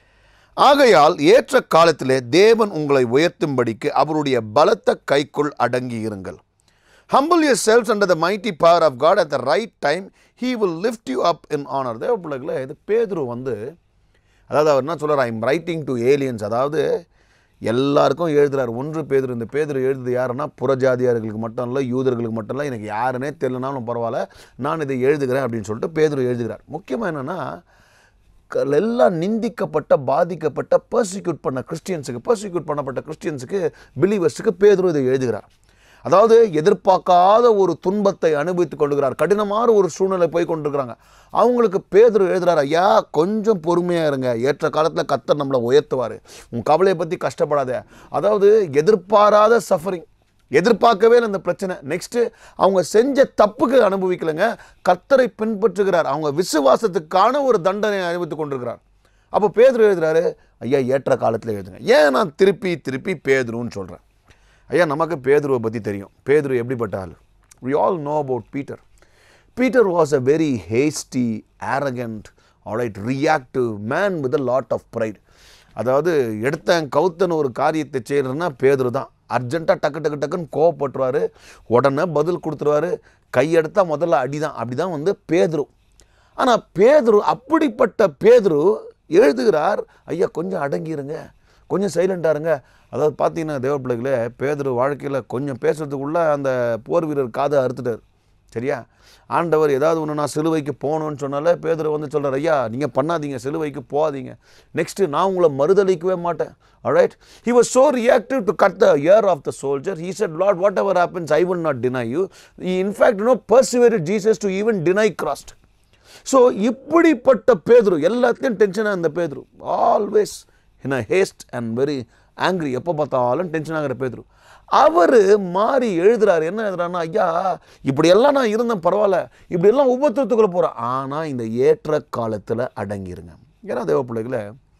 ஆகையால் ஏற்ற காலத்திலே தேவன் உங்களை உயர்த்தும்படிக்கு அவருடைய பலத்த கைக்குள் அடங்கி இருங்கள் humble yourselves under the mighty power of God at the right time he will lift you up in honor தேவ பிள்ளைகளே இது பேதுரு வந்து அதாவது அவர் என்ன சொல்றார் ஐம் ரைட்டிங் டு ஏலியன்ஸ் அதாவது எல்லாருக்கும் எழுதுறார் ஒன்று பேதுரு இந்த பேதுரு எழுதுது யாருன்னா புறஜாதியார்களுக்கு மட்டும் இல்லை யூதர்களுக்கு மட்டும் இல்லை எனக்கு யாருன்னே தெரியலனாலும் பரவாயில்ல நான் இதை எழுதுகிறேன் அப்படின்னு சொல்லிட்டு பேதுரு எழுதுகிறார் முக்கியமாக என்னென்னா க- எல்லாம் நிந்திக்கப்பட்ட பாதிக்கப்பட்ட பர்சிக்யூட் பண்ண கிறிஸ்டியன்ஸுக்கு பர்சிக்யூட் பண்ணப்பட்ட கிறிஸ்டியன்ஸுக்கு பிலீவர்ஸுக்கு பேதுரு இதை எழுதுகிறார் அதாவது எதிர்பார்க்காத ஒரு துன்பத்தை அனுபவித்துக் கொள்கிறார் கடினமான ஒரு சூழ்நிலை போய் கொண்டிருக்கிறாங்க அவங்களுக்கு பேதுரு எழுதுறாரு ஐயா கொஞ்சம் பொறுமையாக இருங்க ஏற்ற காலத்தில் கத்தர் நம்மளை உயர்த்துவார் உன் கவலையை பற்றி கஷ்டப்படாத அதாவது எதிர்பாராத சஃபரிங் எதிர்பார்க்கவே இல்லை இந்த பிரச்சனை நெக்ஸ்ட்டு அவங்க செஞ்ச தப்புக்கு அனுபவிக்கலைங்க கர்த்தரை பின்பற்றுகிறார் அவங்க விசுவாசத்துக்கான ஒரு தண்டனை அனுபவித்துக் கொண்டிருக்கிறார் அப்போ பேதுரு எழுதுறாரு ஐயா ஏற்ற காலத்தில் எழுதுங்க ஏன் நான் திருப்பி திருப்பி பேதுருன்னு சொல்கிறேன் ஐயா நமக்கு பேதுருவை பற்றி தெரியும் பேதுரு எப்படிப்பட்ட ஆள் we all know about Peter Peter was a very hasty arrogant alright reactive man with a lot of pride அதாவது எடுத்தேன் கவுத்தன் ஒரு காரியத்தை செய்கிறதுனா பேதுரு தான் அர்ஜென்ட்டாக டக்கு டக்கு டக்குன்னு கோவப்பட்டுருவாரு உடனே பதில் கொடுத்துருவாரு கையெடுத்தா முதல்ல அடி தான் அப்படி தான் வந்து பேதுரு ஆனால் பேதுரு அப்படிப்பட்ட பேதுரு எழுதுகிறார் ஐயா கொஞ்சம் அடங்கிருங்க கொஞ்சம் சைலண்டாக இருங்க அதாவது பார்த்தீங்கன்னா தேவ பிள்ளைகளே பேதுரு வாழ்க்கையில் கொஞ்சம் பேசுறதுக்குள்ளே அந்த போர் வீரர் காதை அறுத்துட்டார் சரியா ஆண்டவர் ஏதாவது ஒன்று நான் சிலுவைக்கு போகணும்னு சொன்னாலே பேதுரு வந்து சொல்கிறார் ஐயா நீங்கள் பண்ணாதீங்க சிலுவைக்கு போகாதீங்க நெக்ஸ்ட்டு நான் உங்களை மறுதளிக்கவே மாட்டேன் alright he was so reactive to cut the ear of the soldier he said lord whatever happens i will not deny you he in fact you know persevered jesus to even deny christ so இப்படிப்பட்ட பேதுரு எல்லாத்தையும் டென்ஷனாக இந்த Pethuru always in a haste and very angry எப்போ பார்த்தாலும் tension ஆகிற பேதுரு அவர் மாறி எழுதுறாரு என்ன எழுதுறாருன்னா ஐயா இப்படியெல்லாம் நான் இருந்தேன் பரவாயில்ல இப்படியெல்லாம் உபத்திரத்துக்குள்ளே போகிறேன் ஆனால் இந்த ஏற்ற காலத்தில் அடங்கிருங்க ஏன்னா தேவ பிள்ளைகளை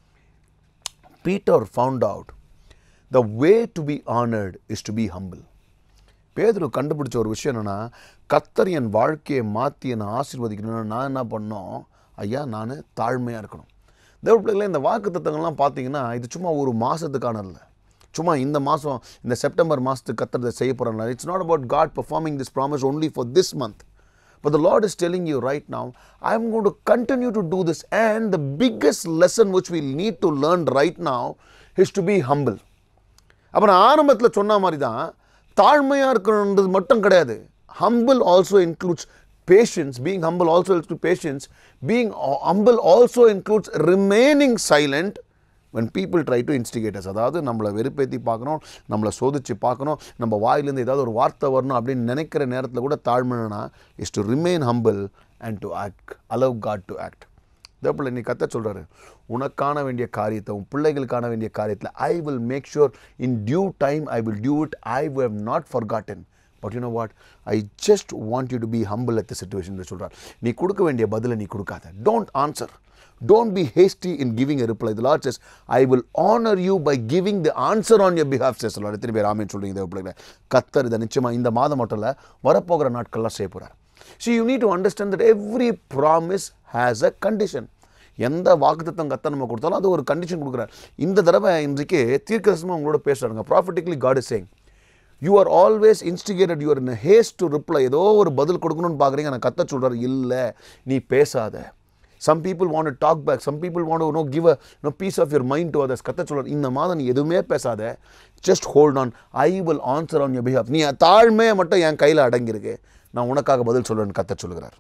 Peter found out the way to be honoured is to be humble Pethuru கண்டுபிடிச்ச ஒரு விஷயம் என்னென்னா கத்தர் என் வாழ்க்கையை மாற்றி என்னை ஆசீர்வதிக்கணும்னு நான் என்ன பண்ணோம் ஐயா நான் தாழ்மையாக இருக்கணும் தேவ பிள்ளைகளே இந்த வாக்கு தத்தங்கள்லாம் பார்த்தீங்கன்னா இது சும்மா ஒரு மாதத்துக்கான இல்லை சும்மா இந்த மாதம் இந்த செப்டம்பர் மாதத்துக்கு கத்துறதை செய்ய போகிறாங்க it's not about God performing this promise only for this month But the Lord is telling you right now, I'm going to continue to do this. And the biggest lesson which we need to learn right now is to be humble. அப்போ நான் ஆரம்பத்தில் சொன்ன மாதிரி தான் தாழ்மையாக இருக்கணுன்றது மட்டும் கிடையாது humble also includes patience being humble also include patience being humble also includes remaining silent when people try to instigate us அதாவது நம்மளை வெறுப்பேற்றி பார்க்கணும் நம்மளை சோதிச்சு பார்க்கணும் நம்ம வாயிலேருந்து ஏதாவது ஒரு வார்த்தை வரணும் அப்படின்னு நினைக்கிற நேரத்தில் கூட தாழ்மைனா is to remain humble and to act allow God to act தேப்பில் நீ கத்த சொல்கிறாரு உனக்கான வேண்டிய காரியத்தை உன் பிள்ளைகளுக்கான வேண்டிய காரியத்தில் I will make sure in due time I will do it I have not forgotten but you know what I just want you to be humble at the situation சொல்கிறார் நீ கொடுக்க வேண்டிய பதிலை நீ கொடுக்காத don't answer Don't be hasty in giving a reply. The Lord says, I will honor you by giving the answer on your behalf, says the Lord. எத்தனை பேர் ஆமேன்னு சொல்றீங்க இந்த பிள்ளைகளை கத்தர் இதை நிச்சயமா இந்த மாதம் மட்டும் இல்லை வரப்போகிற நாட்கள்லாம் செய்ய போகிறார் so you need to understand that every promise has a condition எந்த வாக்குத்தத்தம் கத்த நம்ம கொடுத்தாலும் அது ஒரு கண்டிஷன் கொடுக்குறார் இந்த தடவை இன்றைக்கு தீர்க்கதரிசனமாக உங்களோட பேசுகிறாங்க prophetically God is saying you are always instigated you're in haste to reply ஏதோ ஒரு பதில் கொடுக்கணும்னு பார்க்குறீங்க நான் கத்த சொல்கிறார் இல்லை நீ பேசாத some people want talk back some people want no give a no piece of your mind to others கத்த சொல்கிறார் இந்த மாதம் நீ எதுவுமே பேசாத just hold on I will answer on your behalf நீ தாழ்மையை மட்டும் என் கையில் அடங்கியிருக்கு நான் உனக்காக பதில் சொல்லுவேன்னு கத்த சொல்லுகிறார்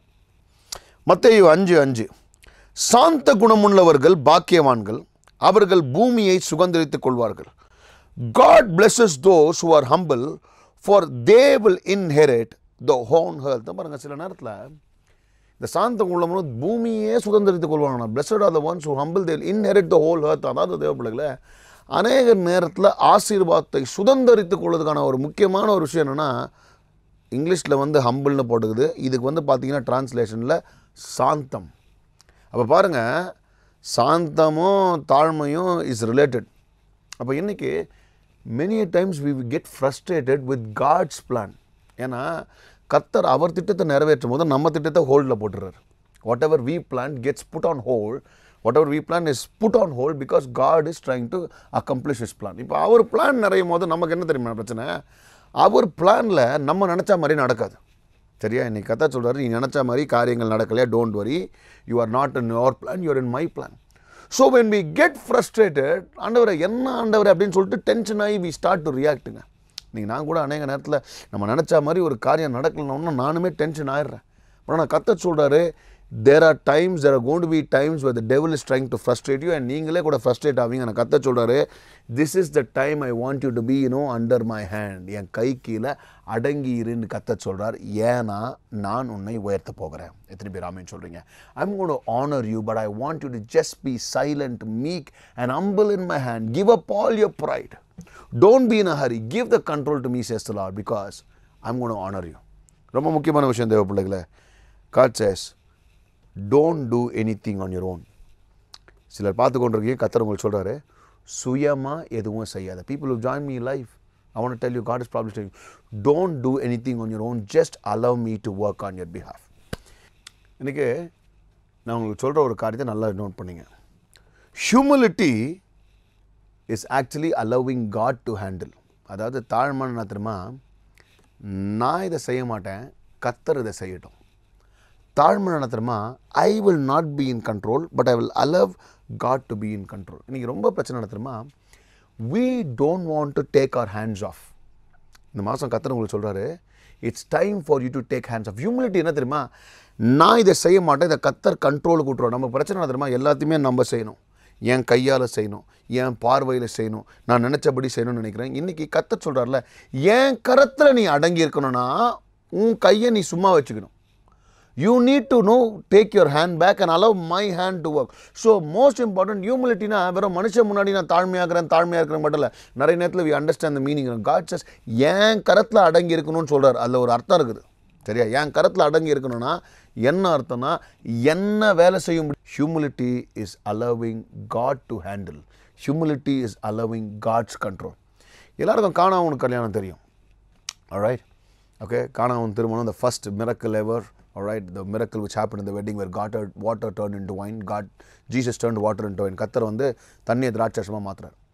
மத்தேயு அஞ்சு அஞ்சு சாந்த குணமுள்ளவர்கள் பாக்கியவான்கள் அவர்கள் பூமியை சுதந்திரித்துக் கொள்வார்கள் God blesses those who are humble for they will inherit the ஹோன் ஹெல்த் பாருங்க சில நேரத்தில் இந்த சாந்த குணமும் பூமியே சுதந்திரித்துக் கொள்வாங்க blessed are the ones who humble they will inherit the whole earth அதாவது தேவைப்பிள்ளைகளே அநேக நேரத்தில் ஆசீர்வாதத்தை சுதந்திரித்துக் கொள்வதற்கான ஒரு முக்கியமான ஒரு விஷயம் என்னென்னா இங்கிலீஷில் வந்து ஹம்பிள்னு போட்டுக்குது இதுக்கு வந்து பார்த்தீங்கன்னா டிரான்ஸ்லேஷனில் சாந்தம் அப்போ பாருங்கள் சாந்தமும் தாழ்மையும் இஸ் ரிலேட்டட் அப்போ இன்றைக்கி many times we get frustrated with God's plan ஏன்னா கத்தர் அவர் திட்டத்தை நிறைவேற்றும் போது நம்ம திட்டத்தை ஹோல்டில் போட்டுறாரு whatever we plan gets put on hold whatever we plan is put on hold because God is trying to accomplish his plan இப்போ அவர் பிளான் நிறையும் போது நமக்கு என்ன தெரியுமா பிரச்சனை அவர் பிளானில் நம்ம நினச்ச மாதிரி நடக்காது சரியா இன்னைக்கு கத்தா சொல்கிறாரு நீ நினச்ச மாதிரி காரியங்கள் நடக்கலையா don't worry you are not in your plan you're in my plan so when we get frustrated ஆண்டவரை என்ன ஆண்டவர் அப்படின்னு சொல்லிட்டு டென்ஷன் ஆகி வி ஸ்டார்ட் டு ரியாக்ட்டுங்க நீங்கள் நான் கூட அநேக நேரத்தில் நம்ம நினச்ச மாதிரி ஒரு காரியம் நடக்கலன்னா நானுமே டென்ஷன் ஆயிடுறேன் ஆனால் நான் கத்த சொல்கிறாரு there are times there are gonna to be times where the devil is trying to frustrate you and நீங்களே கூட ஃப்ரஸ்ட்ரேட் ஆவீங்க நான் கத்த சொல்கிறாரு this is the time I want you to be you know under my hand என் கை கீழே அடங்கி இருன்னு கத்த சொல்கிறார் ஏன்னா நான் உன்னை உயர்த்த போகிறேன் எத்தனை பேர் ஆமேன்னு சொல்கிறீங்க I'm cone to honour you but I want you to just be silent meek and humble in my hand give up all your pride don't be in a hurry give the control to me says the Lord because I'm going to honor you ரொம்ப முக்கியமான விஷயம் தேவ பிள்ளைகளே God says don't do anything on your own சிலர் பார்த்து கொண்டிருக்கீங்க கத்தர் உங்களுக்கு சொல்கிறாரு சுயமாக எதுவும் செய்யாத people who join me in life I want to tell you God is probably telling you don't do anything on your own just allow me to work on your behalf இன்றைக்கி நான் உங்களுக்கு சொல்கிற ஒரு காரியத்தை நல்லா நோட் பண்ணிங்க humility is actually allowing God to handle அதாவது தாழ்மான என்ன தெரியுமா நான் இதை செய்ய மாட்டேன் கத்தர் இதை செய்யட்டும் தாழ்மை என்ன தெரியுமா I will not be in control but I will allow God to be in control இன்றைக்கி ரொம்ப பிரச்சனை என்ன தெரியுமா we don't want to take our hands off இந்த மாதம் கத்தர் உங்களுக்கு சொல்கிறாரு it's time for you to take hands off humility என்ன தெரியுமா நான் இதை செய்ய மாட்டேன் இதை கத்தர் கண்ட்ரோலுக்கு விட்ருவோம் நம்ம பிரச்சனை என்ன தெரியுமா எல்லாத்தையுமே நம்ம செய்யணும் என் கையால் செய்யணும் என் பார்வையில் செய்யணும் நான் நினச்சபடி செய்யணும்னு நினைக்கிறேன் இன்றைக்கி கத்தர் சொல்கிறார்ல என் கரத்தில் நீ அடங்கி இருக்கணும்னா உன் கையை நீ சும்மா வச்சுக்கணும் you need to know take your hand back and allow my hand to work so most important ஹியூமிலிட்டினா வெறும் மனுஷன் முன்னாடி நான் தாழ்மையாகிறேன் தாழ்மையாக இருக்கிறேன் மட்டும் இல்லை நிறைய நேரத்தில் we understand the meaning God says என் கரத்தில் அடங்கி இருக்கணும்னு சொல்கிறார் அதில் ஒரு அர்த்தம் இருக்குது சரியா என் கரத்தில் அடங்கி இருக்கணும்னா என்ன அர்த்தம்னா என்ன வேலை செய்ய முடியும் humility is allowing God to handle humility is allowing God's control எல்லாருக்கும் காணாமனுக்கு கல்யாணம் தெரியும் alright okay காணாவும் திருமணம் the first miracle ever alright the miracle which happened in the wedding where water water turned into wine god jesus turned water into wine கத்தர் வந்து தண்ணியை திராட்சரசமாக மாத்துறார்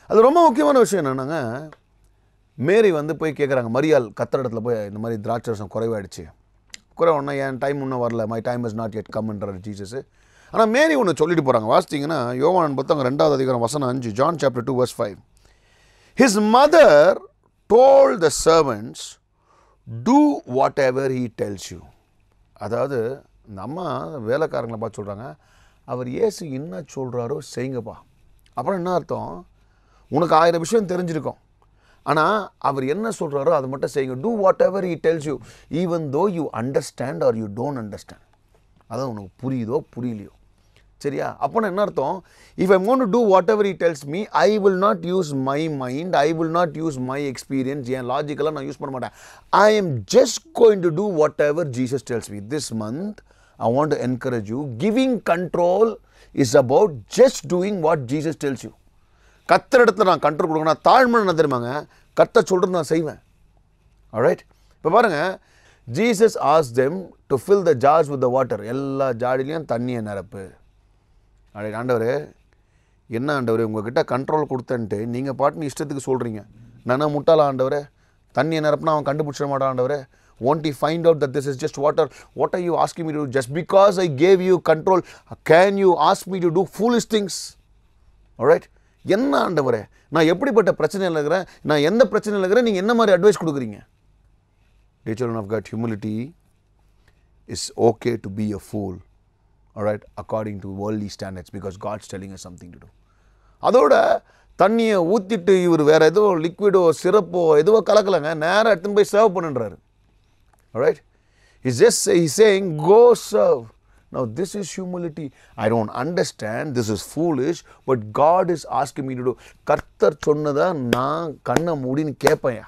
அது ரொம்ப முக்கியமான விஷயம் என்னன்னாங்க மேரி வந்து போய் கேட்குறாங்க மரியாள் கத்தர் இடத்துல போய் இந்த மாதிரி திராட்சரசம் குறைவாயிடுச்சு குறைவானா என் டைம் இன்னும் வரல my time is not yet கம்ன்றார் ஜீசஸ் ஆனால் மேரி ஒன்று சொல்லிட்டு போகிறாங்க வாசித்தீங்கன்னா யோவான் புத்தகம் ரெண்டாவது அதிகாரம் வசனம் அஞ்சு John chapter two verse five His mother told the servants, do whatever he tells you. அதாவது இந்த அம்மா வேலைக்காரங்களை பார்த்து சொல்கிறாங்க அவர் இயேசு என்ன சொல்கிறாரோ செய்யுங்கப்பா அப்புறம் என்ன அர்த்தம் உனக்கு ஆயிரம் விஷயம் தெரிஞ்சிருக்கும் ஆனால் அவர் என்ன சொல்கிறாரோ அதை மட்டும் செய்யுங்க do whatever he tells you even though you understand or you don't understand அதான் உனக்கு புரியுதோ புரியலையோ சரியா அப்போனா என்ன அர்த்தம் if I'm cone gonna do whatever he tells me I will not use my mind I will not use my experience என் லாஜிக்கெல்லாம் நான் யூஸ் பண்ண மாட்டேன் I am just going to do whatever Jesus tells me this month I want to encourage you giving control is about just doing what Jesus tells you கத்துற இடத்துல நான் control கொடுக்கணும் தாழ்மை என்ன தெரியுமாங்க கத்த சொல்கிறது நான் செய்வேன் alright இப்போ பாருங்க ஜீசஸ் ஆஸ் them to fill the jars with the water எல்லா ஜாடிலையும் தண்ணியை நிரப்பு அப்படி ஆண்டவரே என்ன ஆண்டவரே உங்ககிட்ட கண்ட்ரோல் கொடுத்தன்ட்டு நீங்கள் பாட்டு இஷ்டத்துக்கு சொல்கிறீங்க நான் முட்டாளா ஆண்டவரே தண்ணியை நிரப்புனா அவன் கண்டுபிடிச்சிட மாட்டான் ஆண்டவரே won't he find out that this is just water what are you asking me to do just because i gave you control can you ask me to do foolish things alright என்ன ஆண்டவரே நான் எப்படிப்பட்ட பிரச்சனையில் இருக்கிறேன் நான் எந்த பிரச்சனையில் இருக்கிறேன் நீங்கள் என்ன மாதிரி அட்வைஸ் கொடுக்குறீங்க Dear children of God, humility is okay to be a fool, all right, according to worldly standards, because God's telling us something to do. அதோட தண்ணியை ஊற்றிட்டு இவர் வேற ஏதோ லிக்விடோ சிறப்போ எதுவோ கலக்கலைங்க நேராக எடுத்துன்னு போய் சர்வ் பண்ணுன்றாரு alright he's just say, he's saying go serve now this is humility i don't understand this is foolish but god is asking me to do கர்த்தர் சொன்னதை நான் கண்ணை மூடின்னு கேட்பேன்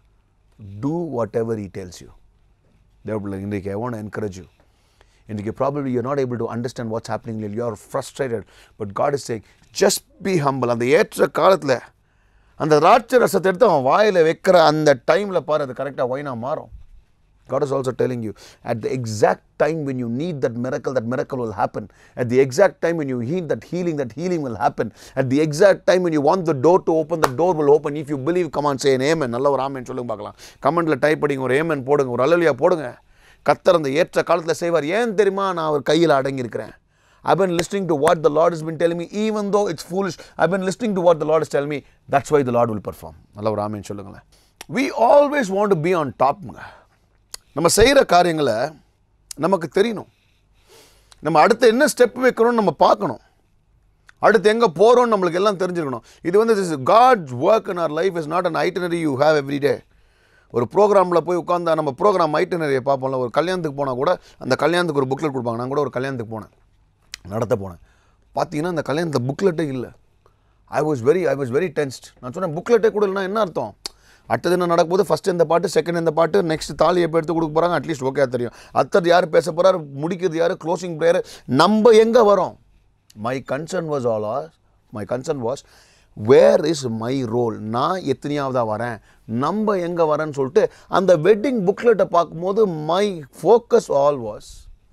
do whatever he tells you therefore இன்றைக்கு i want to encourage you இன்றைக்கு probably you're not able to understand what's happening you are frustrated but god is saying just be humble அந்த ஏற்ற காலத்தில் அந்த திராட்சை ரசத்தை எடுத்து அவன் வாயில் வைக்கிற அந்த டைமில் பாரு அது கரெக்டாக ஒயினா மாறும் God is also telling you at the exact time when you need that miracle, that miracle will happen. At the exact time when you need that healing, that healing will happen. At the exact time when you want the door to open, the door will open. If you believe, come on, say an amen. நல்ல ஒரு ஆமேன் சொல்லுங்க பார்க்கலாம் கமெண்ட்டில் type படிங்க ஒரு Yemen போடுங்க ஒரு அலலியா போடுங்க கத்தர் அந்த ஏற்ற காலத்தில் செய்வார் ஏன் தெரியுமா நான் அவர் கையில் அடங்கியிருக்கிறேன் I've been listening to what the Lord has been telling me, even though it's foolish. I've been listening to what the Lord is telling me. That's why the Lord will perform. நல்ல ஒரு ஆமேன் சொல்லுங்களேன் We always want to be on top. நம்ம செய்கிற காரியங்களை நமக்கு தெரியணும் நம்ம அடுத்து என்ன ஸ்டெப் வைக்கிறோம்னு நம்ம பார்க்கணும் அடுத்து எங்கே போகிறோம்னு நம்மளுக்கு எல்லாம் தெரிஞ்சிருக்கணும் இது வந்து this God's work in our life is not an itinerary you have every day ஒரு ப்ரோக்ராமில் போய் உட்காந்தா நம்ம ப்ரோக்ராம் ஐட்டனரியை பார்ப்போம்ல ஒரு கல்யாணத்துக்கு போனால் கூட அந்த கல்யாணத்துக்கு ஒரு புக்லெட் கொடுப்பாங்க நான் கூட ஒரு கல்யாணத்துக்கு போனேன் நடத்த போனேன் பார்த்தீங்கன்னா அந்த கல்யாணத்தில் புக்லெட்டே இல்லை I was very I was very tensed நான் சொன்னேன் புக்லெட்டே கூட இல்லைனா என்ன அர்த்தம் அடுத்தது என்ன நடக்கும்போது ஃபஸ்ட் இந்த பாட்டு செகண்ட் இந்த பாட்டு நெக்ஸ்ட் தாலி எப்போ எடுத்து கொடுக்க போகிறாங்க அட்லீஸ்ட் ஓகே தெரியும் அத்தர் யார் பேச போகிறார் முடிக்கிறது யார் க்ளோசிங் ப்ரேயர் நம்ம எங்கே வரோம் my concern was all or my concern was where is my role நான் எத்தனையாவதாக வரேன் நம்ம எங்கே வரேன்னு சொல்லிட்டு அந்த வெட்டிங் புக்லெட்டை பார்க்கும்போது my focus all was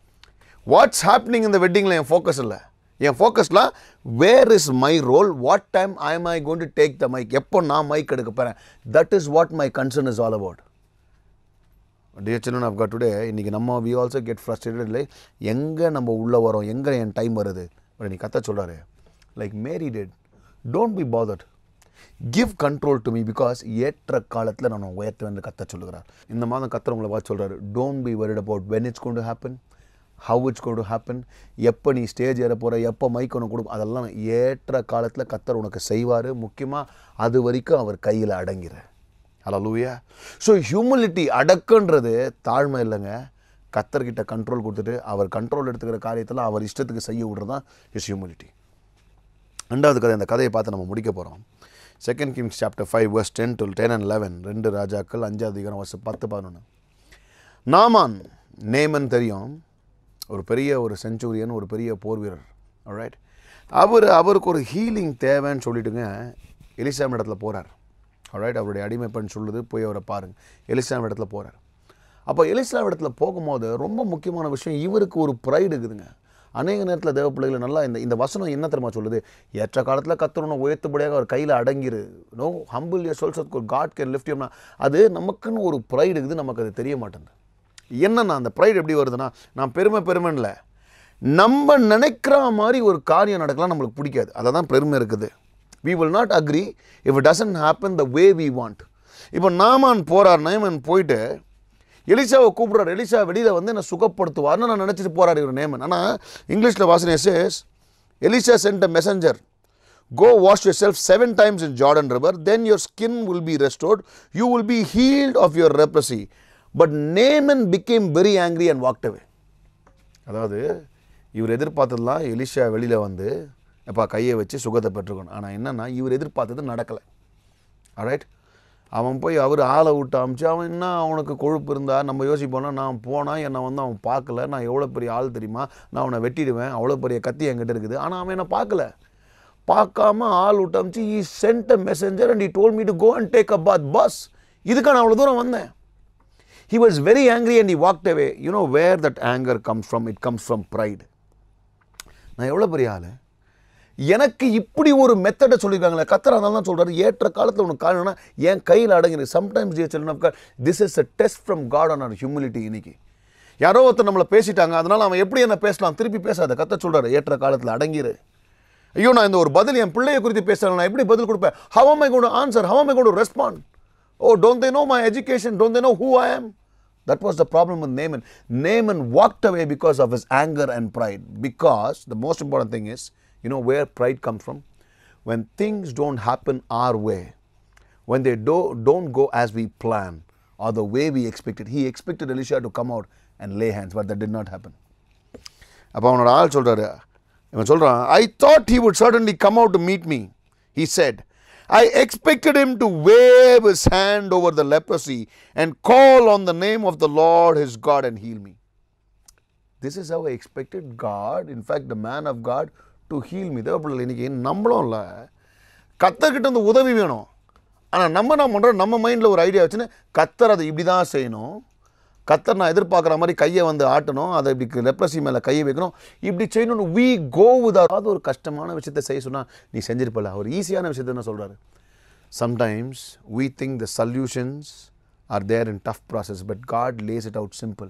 what's happening இந்த வெட்டிங்கில் என் ஃபோக்கஸ் இல்லை என் ஃபோக்கஸில் where is my role what time I am I going to take the mic எப்போ நான் மைக் எடுக்க போகிறேன் that is what my concern is all about dear children of God today இன்றைக்கி நம்ம வி ஆல்சோ கெட் ஃப்ரஸ்ட்ரேட்டட் இல்லை எங்கே நம்ம உள்ளே வரோம் எங்கே என் டைம் வருது நீ கத்த சொல்கிறாரு like Mary said don't be bothered give control to me because ஏற்ற காலத்தில் நான் உயர்த்துவேன் கத்த சொல்லுகிறார் இந்த மாதம் கத்தர் உங்களை பார்த்து சொல்கிறாரு don't be worried about when it's gonna happen how it's gonna happen எப்போ நீ ஸ்டேஜ் ஏற போகிற எப்போ மைக் உனக்கு கொடுக்கும் அதெல்லாம் ஏற்ற காலத்தில் கத்தர் உனக்கு செய்வார் முக்கியமாக அது வரைக்கும் அவர் கையில் அடங்கிற ஹalleluya ஸோ ஹியூமிலிட்டி அடக்குன்றது தாழ்மை இல்லைங்க கத்தர்கிட்ட கண்ட்ரோல் கொடுத்துட்டு அவர் கண்ட்ரோல் எடுத்துக்கிற காரியத்தில் அவர் இஷ்டத்துக்கு செய்ய விடுறது தான் இஸ் ஹியூமிலிட்டி ரெண்டாவது கதை அந்த கதையை பார்த்து நம்ம முடிக்க போகிறோம் second Kings chapter five verse ten to ten and eleven ரெண்டு ராஜாக்கள் அஞ்சாவது அதிகாரம் வருஷம் பத்து பதினொன்று நாமான் நேமன் தெரியும் ஒரு பெரிய ஒரு செஞ்சுரியன் ஒரு பெரிய போர் வீரர் ரைட் அவர் அவருக்கு ஒரு ஹீலிங் தேவைன்னு சொல்லிட்டுங்க எலிசாம் இடத்துல போகிறார் ரைட் அவருடைய அடிமை பெண் சொல்லுது போய் அவரை பாருங்க எலிசாம் இடத்துல போகிறார் அப்போ எலிஸ்லாம் இடத்துல போகும்போது ரொம்ப முக்கியமான விஷயம் இவருக்கு ஒரு ப்ரைடு இருக்குதுங்க அநேக நேரத்தில் தேவ பிள்ளைகளை நல்லா இந்த இந்த வசனம் என்ன தெரியுமா சொல்லுது ஏற்ற காலத்தில் கத்தரணும் உயர்த்துபடியாக அவர் கையில் அடங்கிரு no humble yourselves God can lift யூம்னா அது நமக்குன்னு ஒரு ப்ரைடு இருக்குது நமக்கு அது தெரிய மாட்டேங்குது என்னன்னா அந்த ப்ரைடு எப்படி வருதுன்னா நான் பெருமை பெருமைன்ல நம்ம நினைக்கிற மாதிரி ஒரு காரியம் நடக்கலாம் நம்மளுக்கு பிடிக்காது அதை தான் பெருமை இருக்குது we will not agree if it doesn't happen the way we want இப்போ நாமான் போறார் நேமன் போயிட்டு எலிசாவை கூப்பிடுறாரு எலிசா வெளியில் வந்து என்னை சுகப்படுத்துவார்னு நான் நினச்சிட்டு போறாரு இவர் நேமன் ஆனால் இங்கிலீஷில் வாசனை says Elisha sent a messenger Go wash yourself seven times in Jordan River, then your skin will be restored. You will be healed of your leprosy. But Naaman became very angry and walked away. அதாவது இவர் எதிர்பார்த்ததெல்லாம் எலிஷா வெளியில் வந்து எப்பா கையை வச்சு சுகத்தை பெற்றுக்கணும் ஆனால் என்னன்னா இவர் எதிர்பார்த்தது நடக்கலை alright அவன் போய் அவர் ஆளை விட்டு அமிச்சு அவன் என்ன அவனுக்கு கொழுப்பு இருந்தா நம்ம யோசிப்போனா நான் போனால் என்னை வந்து அவன் பார்க்கல நான் எவ்வளோ பெரிய ஆள் தெரியுமா நான் அவனை வெட்டிடுவேன் அவ்வளோ பெரிய கத்தி என்கிட்ட இருக்குது ஆனால் அவன் என்னை பார்க்கல பார்க்காம ஆள் விட்டு அமிச்சு he sent a messenger and he told me to go and take a bath bus இதுக்கு நான் அவ்வளோ தூரம் வந்தேன் he was very angry and he walked away you know where that anger comes from it comes from pride நான் எவ்வளோ பெரிய ஆள் எனக்கு இப்படி ஒரு மெத்தடை சொல்லியிருக்காங்களே கத்தர் அதனால தான் சொல்கிறாரு ஏற்ற காலத்தில் உனக்கு காரணம்னா என் கையில் அடங்கிரு sometimes dear children of God this is a test from God on our humility இன்னைக்கு யாரோ ஒருத்தர் நம்மளை பேசிட்டாங்க அதனால அவன் எப்படி என்ன பேசலாம் திருப்பி பேசாத கத்த சொல்கிறாரு ஏற்ற காலத்தில் அடங்கிரு ஐயோ நான் இந்த ஒரு பதில் என் பிள்ளையை குறித்து பேசுகிறேன் நான் எப்படி பதில் கொடுப்பேன் how am I going to answer how am I going to respond oh don't they know my education don't they know who I am that was the problem with Naaman Naaman walked away because of his anger and pride because the most important thing is you know where pride comes from when things don't happen our way when they do, don't go as we plan or the way we expected he expected Elisha to come out and lay hands but that did not happen அப்போ அவனோட ஆள் சொல்கிறாரு இவன் சொல்கிறான் I thought he would certainly come out to meet me he said I expected him to wave his hand over the leprosy and call on the name of the Lord his God and heal me. This is how I expected God, in fact, the man of God, to heal me. தேவப்பிள்ளை இன்னைக்கு நம்மளும் இல்லை கத்தர்கிட்ட இருந்து உதவி வேணும் ஆனால் நம்ம என்ன பண்ணுறோம் நம்ம மைண்டில் ஒரு ஐடியா வச்சுன்னு கத்தர் அதை இப்படி தான் செய்யணும் கத்தர் நான் எதிர்பார்க்குற மாதிரி கையை வந்து ஆட்டணும் அதை இப்படி லெப்ரசி மேலே கையை வைக்கணும் இப்படி செய்யணும்னு வி கோ விதாவது ஒரு கஷ்டமான விஷயத்தை செய்ய சொன்னால் நீ செஞ்சிருப்பல அவர் ஈஸியான விஷயத்தை என்ன சொல்கிறாரு sometimes we think the solutions are there in tough process but God lays it out simple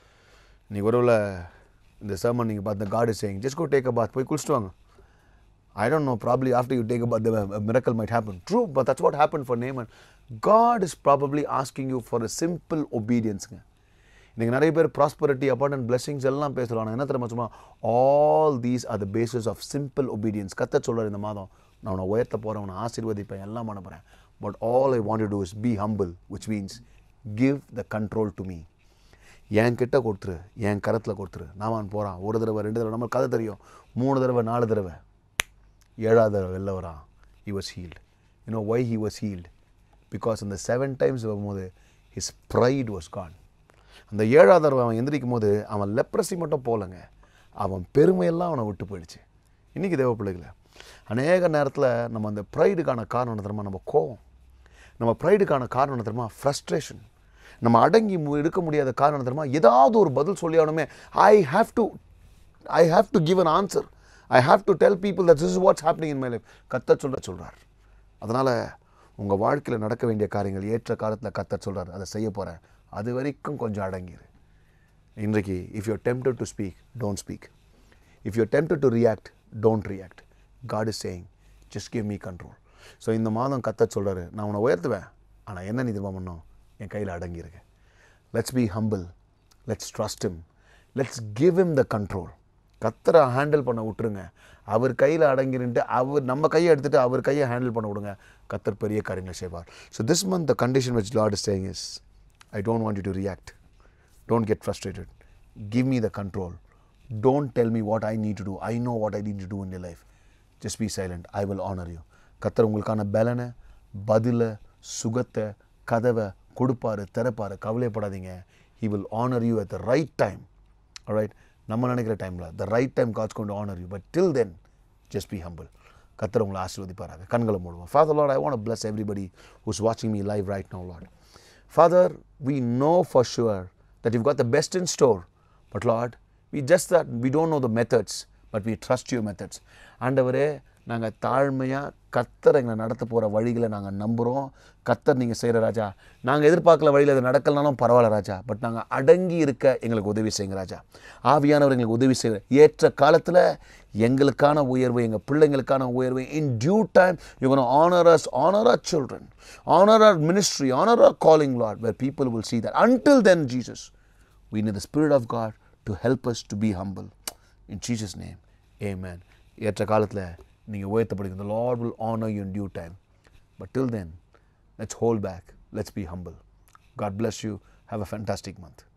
நீ ஒருவேளை இந்த sermon நீங்கள் பார்த்த God is saying just go take a bath போய் குளிச்சுட்டு வாங்க I don't know, probably after you take a bath, the a miracle might happen. True, but that's what happened for Naaman. God is probably asking you for a simple obedience. இன்னைக்கு நிறைய பேர் prosperity அப்பார்டன் blessings எல்லாம் பேசுகிறாங்க என்ன தெரியுமா சும்மா all these are the basis of simple obedience கத்த சொல்கிறார் இந்த மாதம் நான் உன்னை உயர்த்த போகிறேன் உன்னை ஆசீர்வதிப்பேன் எல்லாம் பண்ண போகிறேன் but all I want to is be humble which means give the control to me என் கிட்ட கொடுத்துரு என் கரத்தில் கொடுத்துரு நாமான் போகிறான் ஒரு தடவை ரெண்டு தடவை நம்மளுக்கு கதை தெரியும் மூணு தடவை நாலு தடவை ஏழாவது தடவை வெளில வரான் he was healed you know why he was healed because அந்த செவன் டைம்ஸ் வரும்போது ஹிஸ் ப்ரைட் வாஸ் கான் அந்த ஏழாவது தடவை அவன் எந்திரிக்கும் போது அவன் லெப்ரசி மட்டும் போகலங்க அவன் பெருமையெல்லாம் அவனை விட்டு போயிடுச்சு இன்றைக்கி தேவ பிள்ளைகளை அநேக நேரத்தில் நம்ம அந்த ப்ரைடுக்கான காரணம் என்ன தெரியுமா நம்ம கோவம் நம்ம ப்ரைடுக்கான காரணம் என்ன தெரியுமா ஃப்ரஸ்ட்ரேஷன் நம்ம அடங்கி மு- இருக்க முடியாத காரணம் என்ன தெரியுமா ஏதாவது ஒரு பதில் சொல்லி ஆகணுமே I have to I have to give an answer I have to tell people that is what's happening in my life கத்த சொல்ற சொல்கிறார் அதனால் உங்கள் வாழ்க்கையில் நடக்க வேண்டிய காரியங்கள் ஏற்ற காலத்தில் கத்த சொல்கிறார் அதை செய்ய போகிறேன் அது வரைக்கும் கொஞ்சம் அடங்கிரு இன்றைக்கு if you're tempted to speak don't speak if you're tempted to react don't react God is saying just give me control so இந்த மாதம் கத்த சொல்கிறாரு நான் உன்னை உயர்த்துவேன் ஆனால் என்ன நீ திரும்ப பண்ணணும் என் கையில் அடங்கியிருக்க let's be humble let's trust him let's give him the control கத்தரை ஹேண்டில் பண்ண விட்டுருங்க அவர் கையில் அடங்கிருந்துட்டு அவர் நம்ம கையை எடுத்துட்டு அவர் கையை ஹேண்டில் பண்ண விடுங்க கத்தர் பெரிய காரியங்களை செய்வார் so this month the condition which Lord is saying is I don't want you to react Don't get frustrated. Give me the control. Don't tell me what I need to do. I know what I need to do in your life. Just be silent. I will honor you. கத்தர் உங்களுக்கான பலனை பதிலை சுகத்தை கதவை கொடுப்பாரு திறப்பாரு கவலைப்படாதீங்க he will honor you at the right time alright நம்ம நினைக்கிற டைமில் the right time God's going to honor you but till then just be humble கத்தர் உங்களை ஆசீர்வதிப்பாராக கண்களை மூடுவோம் Father Lord I want to bless everybody who's watching me live right now Lord Father, we know for sure that you've got the best in store. But Lord, we just that we don't know the methods but we trust you methods ஆண்டவரே நாங்கள் தாழ்மையாக கத்தர் எங்களை நடத்த போகிற வழிகளை நாங்கள் நம்புகிறோம் கத்தர் நீங்கள் செய்கிற ராஜா நாங்கள் எதிர்பார்க்கல வழியில் அது நடக்கலனாலும் பரவாயில்ல ராஜா பட் நாங்கள் அடங்கி இருக்க எங்களுக்கு உதவி செய்யுங்க ராஜா ஆவியானவர் எங்களுக்கு உதவி செய்கிற ஏற்ற காலத்தில் எங்களுக்கான உயர்வு எங்கள் பிள்ளைங்களுக்கான உயர்வு in due time you honour us honour our children honour our ministry honour our calling Lord where people will see that until then jesus we need the spirit of god to help us to be humble in jesus name amen ஏற்ற காலத்தில் நீங்கள் உயர்த்தப்படுங்க the lord will honor you in due time but till then let's hold back let's be humble god bless you have a fantastic month